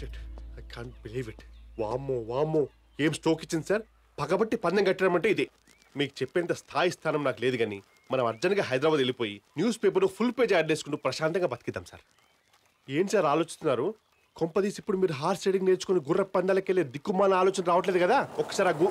Shit I can't believe it వామ్మో వామ్మో ఏం స్ట్రోక్ ఇచ్చింది సార్ పగబట్టి పందెం కట్టడం అంటే ఇదే మీకు చెప్పేంత స్థాయి స్థానం నాకు లేదు కానీ మనం అర్జెంట్గా హైదరాబాద్ వెళ్ళిపోయి newspaper full page ad చేసుకుంటూ ప్రశాంతంగా బతికిద్దాం సార్ ఏంటి సార్ ఆలోచిస్తున్నారు కొంపదీసి ఇప్పుడు మీరు హార్స్ రైడింగ్ నేర్చుకుని గుర్ర పందాలకి వెళ్ళే దిక్కుమాల ఆలోచన రావట్లేదు కదా ఒకసారి ఆ గు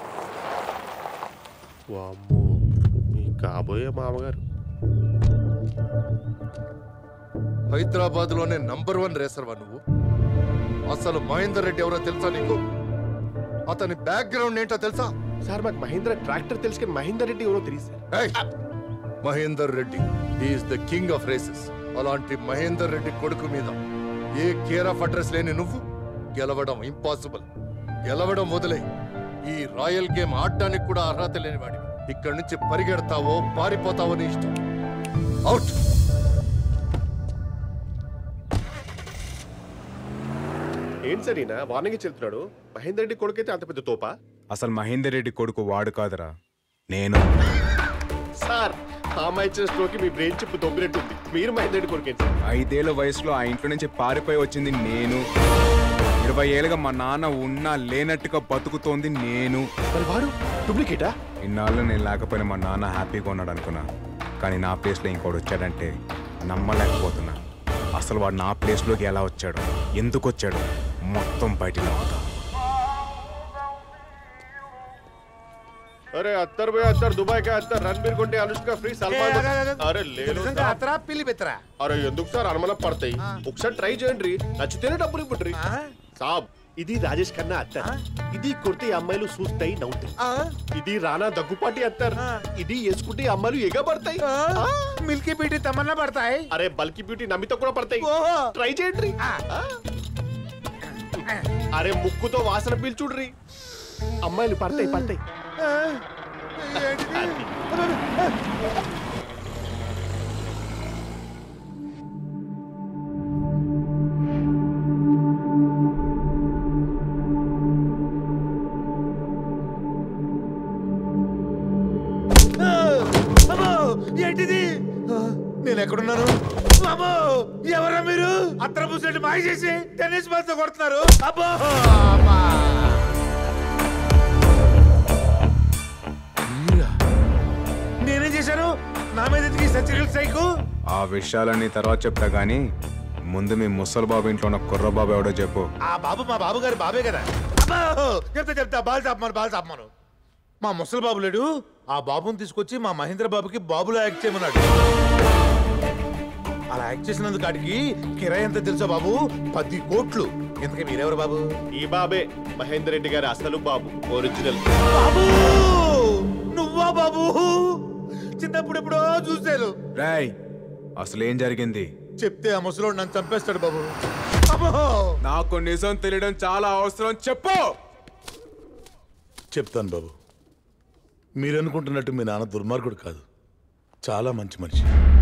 వామ్మో మీ కాబోయే మామగారు హైదరాబాద్ లోనే నంబర్ వన్ రేసర్వా నువ్వు అసలు మహేందర్ రెడ్డి ఎవరో తెలుసా నీకు అతని బ్యాక్గ్రౌండ్ ఏంటో తెలుసా సార్ మాకు మహేంద్ర ట్రాక్టర్ తెలుసు కానీ మహేందర్ రెడ్డి ఎవరో తెలియదు సార్ ఏయ్! Mahender Reddy is the king of races అలాంటి మహేందర్ రెడ్డి కొడుకు మీద ఏ కేర్ ఆఫ్ అడ్రస్ లేని నువ్వు గెలవడం ఇంపాసిబుల్ గెలవడం వదిలే ఈ రాయల్ గేమ్ ఆడడానికి కూడా అర్హత లేని వాడివి ఇక్కడి నుంచి పరిగెడతావో పారిపోతావో నీ ఇష్టం అవుట్ ఏంటి సార్ ఈయన వార్నింగ్ చెల్తున్నాడు మహేందర్ రెడ్డి కొడుకైతే అంత పెద్ద తోపా అసలు మహేందర్ రెడ్డి కొడుకు వాడు కాదురా నేను సార్ ఆ అమ్మాయి ఇచ్చిన స్ట్రోక్ మీ బ్రెయిన్ చిప్ దొబ్బినట్టుంది మీరు మహేందర్ రెడ్డి కొడుకేంటి సార్ ఐదేళ్ల వయసులో ఆ ఇంట్లో నుంచి పారిపోయి వచ్చింది నేను ఇరవై ఏళ్ళుగా మా నాన్న ఉన్నా లేనట్టుగా బతుకుతోంది నేను మరి వాడు డూప్లికేటా ఇన్నాళ్ళు నేను లేకపోయినా మా నాన్న హ్యాపీగా ఉన్నాడు అనుకున్నా కానీ నా ప్లేస్లో ఇంకోటి వచ్చాడంటే నమ్మలేకపోతున్నా అసలు వాడు నా ప్లేస్లోకి ఎలా వచ్చాడు ఎందుకు వచ్చాడు మొత్తం బయటికి లాగుతా अरे अत्तर भाई अत्तर दुबई का अत्तर रणबीर कोटे अनुष्का फ्री సల్మాన్ ఏ, అదే, అదే. అరే లేదు నిజంగా అత్తరా పిల్లి బెత్తరా అరే ఎందుకు సార్ అనుమల పడతాయి ఒకసారి ట్రై చేయండి నచ్చితేనే డబ్బులు ఇవ్వండి సాబ్ ఇది రాజేష్ ఖన్నా అత్తర్ ఇది కొడితే ఈ అమ్మాయిలు చూస్తాయి నవ్వుతాయి ఇది రానా దగ్గుపాటి అత్తర్ ఇది వేసుకుంటే ఈ అమ్మాయిలు ఎగబడతాయి ఆ. మిల్కీ పీటి తమన్నా పడతాయి అరే బల్కి బ్యూటీ నమ్మితో కూడా పడతాయి ఓహో. ట్రై చేయండి ఆ. ఆ. అరే ముక్కుతో వాసన పీల్చుడ్రి అమ్మాయిలు పడతాయి పడతాయి అది. అమ్మో ఏంటిది నేను ఎక్కడున్నాను అమ్మో ఎవరా మీరు అత్తర పూసినట్టు మాయ చేసి టెన్నిస్ బాల్ తో కొడుతున్నారు అబ్బో అమ్మా. మీరా? నేనేం చేశాను నా మీద ఎందుకు సచిరల్ సైకు ఆ విషయాలన్నీ తర్వాత చెప్తా గానీ ముందు మీ ముసలి బాబు ఇంట్లో ఉన్న కుర్రబాబు ఎవడో చెప్పు ఆ బాబు మా బాబు గారి బాబే కదా అబ్బో చెప్తా చెప్తా బాల్ చాపమాను బాల్ చాపమాను మా ముసలి బాబు లేడు ఆ బాబుని తీసుకొచ్చి మా మహేంద్ర బాబుకి బాబులో యాక్ట్ చేయమన్నాడు అలా యాక్ట్ చేసినందుకు కాడికి కిరాయి ఎంత తెలుసా బాబు పది కోట్లు ఇంతకీ మీరెవరు బాబు ఈ బాబే మహేందర్ రెడ్డి గారి అసలు బాబు ఒరిజినల్ బాబు నువ్వా బాబు చిన్నప్పుడు ఎప్పుడో చూశాను రాయ్ అసలేం జరిగింది చెప్తే ఆ ముసలోడు నన్ను చంపేస్తాడు బాబు అబ్బో నాకు నిజం తెలియడం చాలా అవసరం చెప్పు చెప్తాను బాబు మీరు అనుకుంటున్నట్టు మీ నాన్న దుర్మార్గుడు కాదు చాలా మంచి మనిషి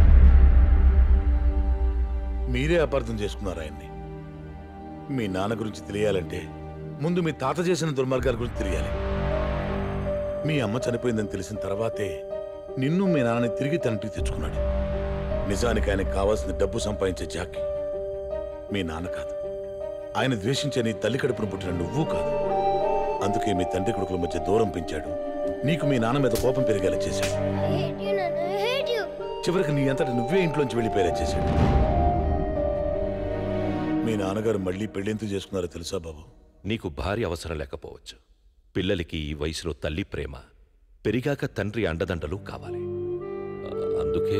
మీరే అపార్థం చేసుకున్నారు ఆయన్ని మీ నాన్న గురించి తెలియాలంటే ముందు మీ తాత చేసిన దుర్మార్గాల గురించి తెలియాలి మీ అమ్మ చనిపోయిందని తెలిసిన తర్వాతే నిన్ను మీ నాన్నని తిరిగి తండ్రికి తెచ్చుకున్నాడు నిజానికి ఆయనకు కావాల్సిన డబ్బు సంపాదించే జాకి మీ నాన్న కాదు ఆయన ద్వేషించే నీ తల్లి కడుపును పుట్టిన నువ్వు కాదు అందుకే మీ తండ్రి కొడుకుల మధ్య దూరం పెంచాడు నీకు మీ నాన్న మీద కోపం పెరిగేలా చేశాడు I hate you, Nana. I hate you. చివరికి నీ అంతటి నువ్వే ఇంట్లోంచి వెళ్ళిపోయేలా చేశాడు మీ నాన్నగారు మళ్ళీ పెళ్ళెందుకు చేసుకున్నారో తెలుసా బాబు నీకు భార్య అవసరం లేకపోవచ్చు పిల్లలకి ఈ వయసులో తల్లి ప్రేమ పెరిగాక తండ్రి అండదండలు కావాలి ఆ, అందుకే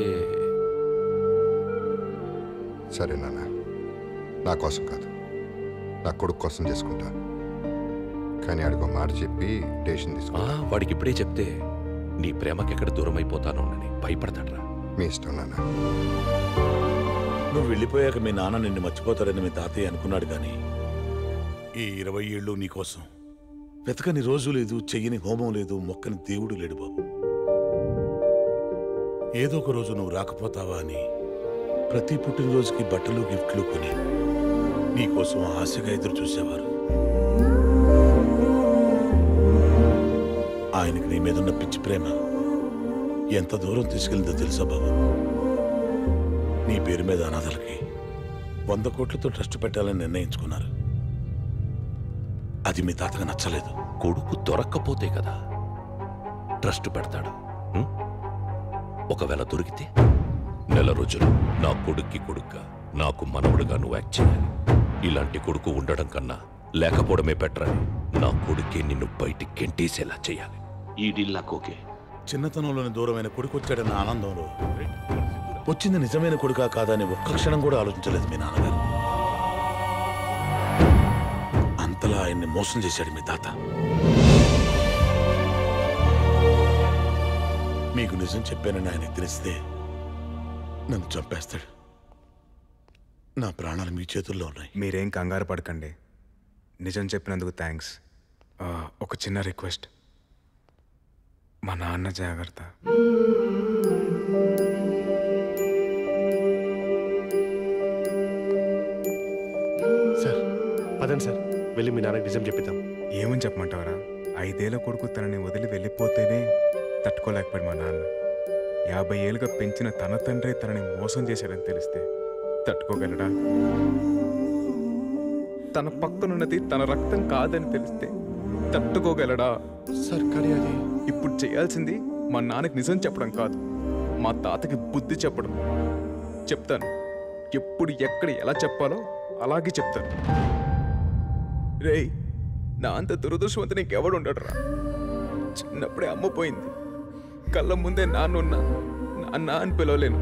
సరే నాన్న నా కోసం కాదు నా కొడుకు కోసం చేసుకుంటా కానీ అడుగు మాట చెప్పి డేషన్ ఆ, తీసుకో వాడికి ఇప్పుడే చెప్తే నీ ప్రేమకి ఎక్కడ దూరం అయిపోతానోనని భయపడతాడ్రా మీ ఇష్టం నాన్న నువ్వు వెళ్ళిపోయాక మీ నాన్న నిన్ను మర్చిపోతాడని మీ తాతయ్య అనుకున్నాడు కానీ ఈ ఇరవై ఏళ్ళు నీకోసం వెతకని రోజు లేదు చెయ్యని హోమం లేదు మొక్కని దేవుడు లేడు బాబు ఏదో ఒక రోజు నువ్వు రాకపోతావా అని ప్రతి పుట్టినరోజుకి బట్టలు గిఫ్ట్లు కొని నీకోసం ఆశగా ఎదురు చూసేవారు ఆయనకి నీ మీదున్న పిచ్చి ప్రేమ ఎంత దూరం తీసుకెళ్ళిందో తెలుసా బాబు నీ పేరు మీద అనాథలకి వంద కోట్లతో ట్రస్ట్ పెట్టాలని నిర్ణయించుకున్నారు అది మీ తాతకు నచ్చలేదు కొడుకు దొరక్కపోతే కదా ట్రస్ట్ పెడతాడు ఉం? ఒకవేళ దొరికితే నెల రోజులు నా కొడుక్కి కొడుగ్గా నాకు మనవడుగా నువ్వు యాక్ట్ చేయాలి ఇలాంటి కొడుకు ఉండడం కన్నా లేకపోవడమే బెటర్ అని నా కొడుకే నిన్ను బయటికి గెంటేసేలా చేయాలి ఈ డీల్ నాకు ఓకే చిన్నతనంలోని దూరమైన కొడుకు వచ్చాడన్న ఆనందంలో వచ్చింది నిజమైన కొడుకా కాదని ఒక్క క్షణం కూడా ఆలోచించలేదు మీ నాన్నగారు అంతలా ఆయన్ని మోసం చేశాడు మీ తాత మీకు నిజం చెప్పానని ఆయనకు తెలిస్తే నన్ను చంపేస్తాడు నా ప్రాణాలు మీ చేతుల్లో ఉన్నాయి మీరేం కంగారు పడకండి నిజం చెప్పినందుకు థ్యాంక్స్ ఒక చిన్న రిక్వెస్ట్ మా నాన్న జాగ్రత్త సార్ పదండి సార్ వెళ్ళి మీ నాన్నకి నిజం చెప్పిద్దాం ఏమని చెప్పమంటావరా ఐదేళ్ల కొడుకు తనని వదిలి వెళ్ళిపోతేనే తట్టుకోలేకపోయాడు మా నాన్న యాభై ఏళ్ళుగా పెంచిన తన తండ్రి తనని మోసం చేశాడని తెలిస్తే తట్టుకోగలడా తన పక్కనున్నది తన రక్తం కాదని తెలిస్తే తట్టుకోగలడా సార్ కానీ అది ఇప్పుడు చేయాల్సింది మా నాన్నకి నిజం చెప్పడం కాదు మా తాతకి బుద్ధి చెప్పడం చెప్తాను ఎప్పుడు ఎక్కడ ఎలా చెప్పాలో అలాగే చెప్తాను రేయ్ నా అంత దురదృష్టవంత నీకెవడు ఉండడురా చిన్నప్పుడే అమ్మ పోయింది కళ్ళ ముందే నాన్నున్నా నాన్న అని పిలవలేను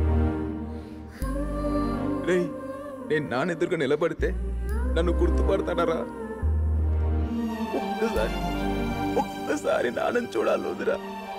రేయ్ నేను నాన్న ఎదురుగా నిలబడితే నన్ను గుర్తుపడతాడరా ఒక్కసారి ఒక్కసారి నాన్నని చూడాలి వదిరా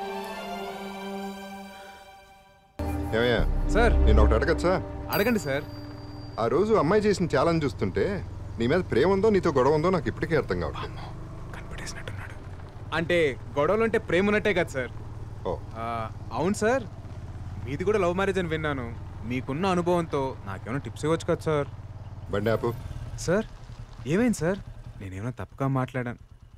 ఏమయ్యా సార్ నేను ఒకటి అడగచ్చా అడగండి సార్ ఆ రోజు అమ్మాయి చేసిన ఛాలెంజ్ చూస్తుంటే నీ మీద ప్రేమ ఉందో నీతో గొడవ ఉందో నాకు ఇప్పటికే అర్థం కావట్లేదు కనిపెట్టేసినట్టున్నాడు అంటే గొడవలు అంటే ప్రేమ ఉన్నట్టే కదా సార్ ఓ ఆ, అవును సార్ మీది కూడా లవ్ మ్యారేజ్ అని విన్నాను మీకున్న అనుభవంతో నాకేమైనా టిప్స్ ఇవ్వచ్చు కదా సార్ బండి ఆపు సార్ ఏమైంది సార్ నేనేమైనా తప్పుగా మాట్లాడాను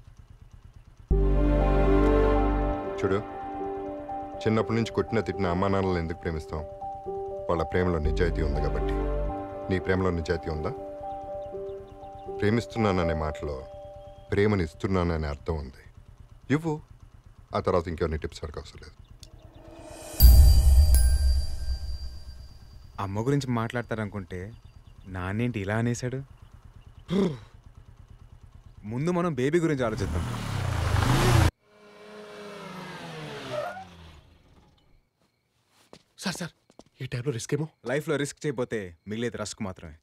చూడు చిన్నప్పటి నుంచి కొట్టిన తిట్టిన అమ్మా నాన్నలను ఎందుకు ప్రేమిస్తాం వాళ్ళ ప్రేమలో నిజాయితీ ఉంది కాబట్టి నీ ప్రేమలో నిజాయితీ ఉందా ప్రేమిస్తున్నాననే మాటలో ప్రేమని ఇస్తున్నాననే అర్థం ఉంది ఇవ్వు ఆ తర్వాత ఇంకెవరిని టిప్స్ అడగవసరం లేదు అమ్మ గురించి మాట్లాడతారనుకుంటే నాన్నేంటి ఇలా అనేశాడు ముందు మనం బేబీ గురించి ఆలోచిద్దాం సార్ సార్ ఈ టైంలో రిస్క్ ఏమో లైఫ్లో రిస్క్ చేయకపోతే మిగిలేది రస్క్ మాత్రమే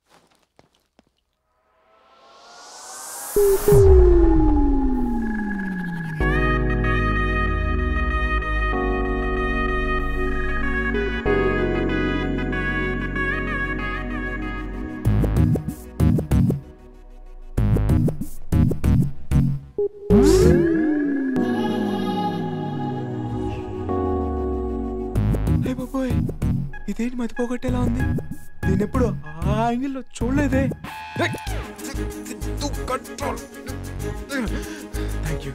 అయ్య బాబోయ్ ఇదేంటి మతిపోగొట్టేలా ఉంది నేను ఎప్పుడు ఆ యాంగిల్లో చూడలేదే కంట్రోల్ థ్యాంక్ యూ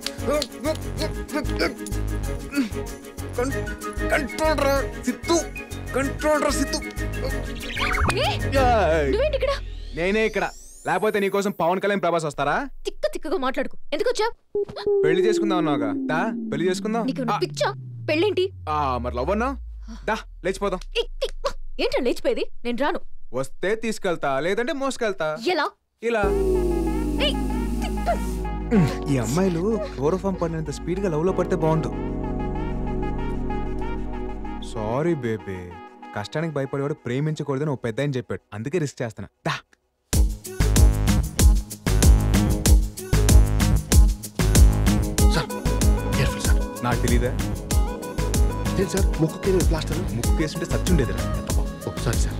కంట్రోల్ రా సిత్తు కంట్రోల్ రా సిత్తు నువ్వేంటి ఇక్కడ నేనే ఇక్కడ లేకపోతే నీకోసం పవన్ కళ్యాణ్ ప్రభాస్ వస్తారా తిక్క తిక్కగా మాట్లాడుకు ఎందుకు వచ్చావు పెళ్లి చేసుకుందాం అన్నావుగా దా పెళ్లి చేసుకుందాం నీకు ఆ, పిచ్చా పెళ్ళేంటి ఆ, మరి లవ్ అన్నా దా లేచిపోదాం ఏ, తి- ఏంటో లేచిపోయేది నేను రాను వస్తే తీసుకెళ్తా లేదంటే మోసుకెళ్తా ఎలా ఇలా ఏయ్, తిక్క. ఈ అమ్మాయిలు క్లోరోఫామ్ పడినంత స్పీడ్ గా లవ్ లో పడితే బాగుండు సారీ బేబీ కష్టానికి భయపడేవాడు ప్రేమించకూడదని ఒక పెద్ద అని చెప్పాడు అందుకే రిస్క్ చేస్తున్నా దా సార్ కేర్ఫుల్ సార్ నాకు తెలీదా లేదు సార్ ముక్కుకి ప్లాస్టర్ ముక్కు వేస్తుంటే సచ్చుండేదిరా ఒకసారి సార్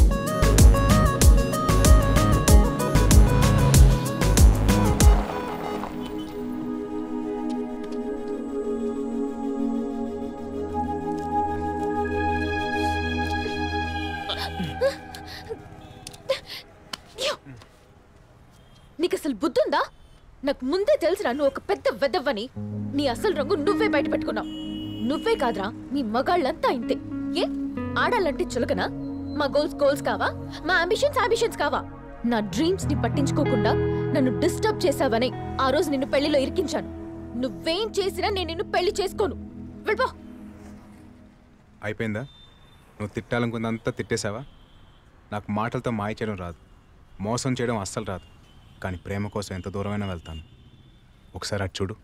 నీకు అసలు బుద్ధుందా నాకు ముందే తెలుసురా నువ్వు ఒక పెద్ద వెదవ్వని నీ అసలు రంగు నువ్వే బయట పెట్టుకున్నావు నువ్వే కాదురా మీ మగాళ్ళంతా ఇంతే ఏ ఆడాలంటే చులకనా మా గోల్స్ గోల్స్ కావా మా అంబిషన్స్ అంబిషన్స్ కావా నా డ్రీమ్స్ ని పట్టించుకోకుండా నన్ను డిస్టర్బ్ చేశావని ఆ రోజు నిన్ను పెళ్లిలో ఇరికించాను నువ్వేం చేసినా నేను నిన్ను పెళ్లి చేసుకోను వెళ్ళిపో అయిపోయిందా నువ్వు తిట్టాలనుకున్నంతా తిట్టేశావా నాకు మాటలతో మాయ చేయడం రాదు మోసం చేయడం అస్సలు రాదు కానీ ప్రేమ కోసం ఎంత దూరమైనా వెళ్తాను ఒకసారి అటు చూడు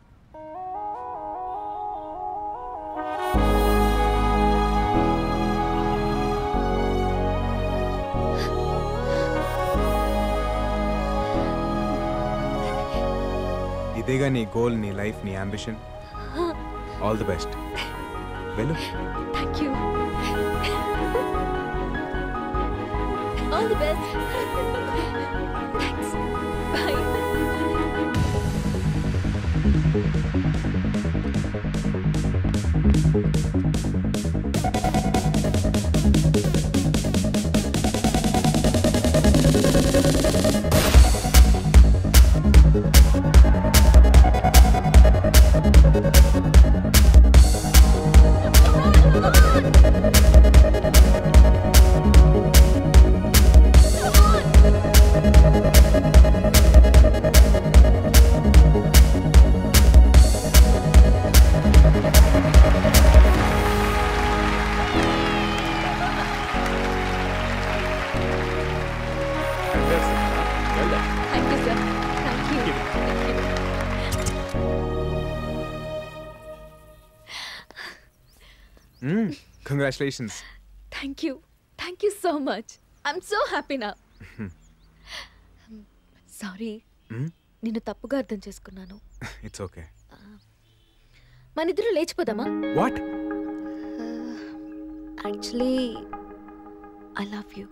ఇదేగా నీ గోల్ నీ లైఫ్ నీ అంబిషన్ ఆల్ ది బెస్ట్ వెళ్ళు thank you all the best thanks bye thank you sir thank you congratulations thank you thank you so much I'm so happy నా సారీ నిన్ను తప్పుగా అర్థం చేసుకున్నాను ఇట్స్ ఓకే మన ఇద్దరు లేచిపోదామా what actually I love you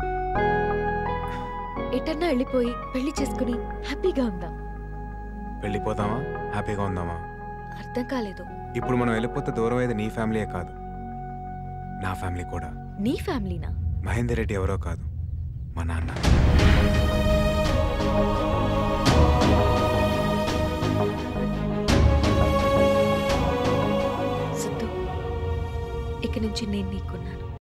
ఎటన్నా వెళ్ళిపోయి పెళ్లి చేసుకుని హ్యాపీగా ఉందాం వెళ్ళిపోదామా హ్యాపీగా ఉందామా అర్థం కాలేదు ఇప్పుడు మనం వెళ్ళిపోతే దూరం అయ్యేది నీ ఫ్యామిలీయే కాదు నా ఫ్యామిలీ కూడా నీ ఫ్యామిలీనా మహేందర్ రెడ్డి ఎవరో కాదు మా నాన్న సిద్ధు ఇక నుంచి నేను నీకున్నాను